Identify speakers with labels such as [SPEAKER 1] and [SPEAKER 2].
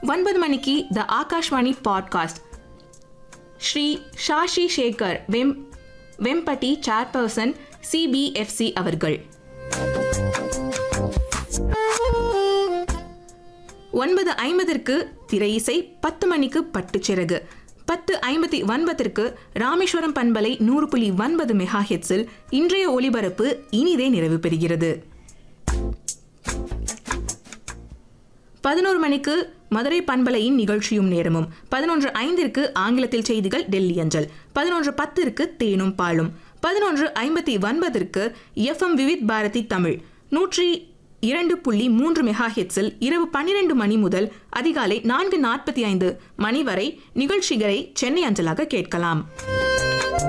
[SPEAKER 1] ஒன்பது மணிக்கு the Akashvani podcast Shri Shashi Sekhar வெம் வெம்பட்டி சேர்பர்சன் சிபிஎஃப்சி அவர்கள் ஒன்பது ஐம்பதற்கு திரை இசை பத்து மணிக்கு பட்டுச்சிறகு பத்து ஐம்பத்தி ஒன்பதற்கு ராமேஸ்வரம் பண்பலை நூறு புள்ளி ஒன்பது மெகா ஹெட்ஸில் இன்றைய ஒலிபரப்பு இனிதே நிறைவு பெறுகிறது பதினோரு மணிக்கு மதுரை பண்பலையின் நிகழ்ச்சியும் நேரமும் பதினொன்று ஐந்திற்கு ஆங்கிலத்தில் செய்திகள் டெல்லி அஞ்சல் பதினொன்று பத்திற்கு தேனும் பாலும் பதினொன்று ஐம்பத்தி ஒன்பதற்கு எஃப்எம் விவித் பாரதி தமிழ் நூற்றி இரண்டு புள்ளி மூன்று மெகா ஹெட்ஸில் இரவு பன்னிரண்டு மணி முதல் அதிகாலை நான்கு நாற்பத்தி ஐந்து மணி வரை நிகழ்ச்சிகளை சென்னை அஞ்சலாக கேட்கலாம்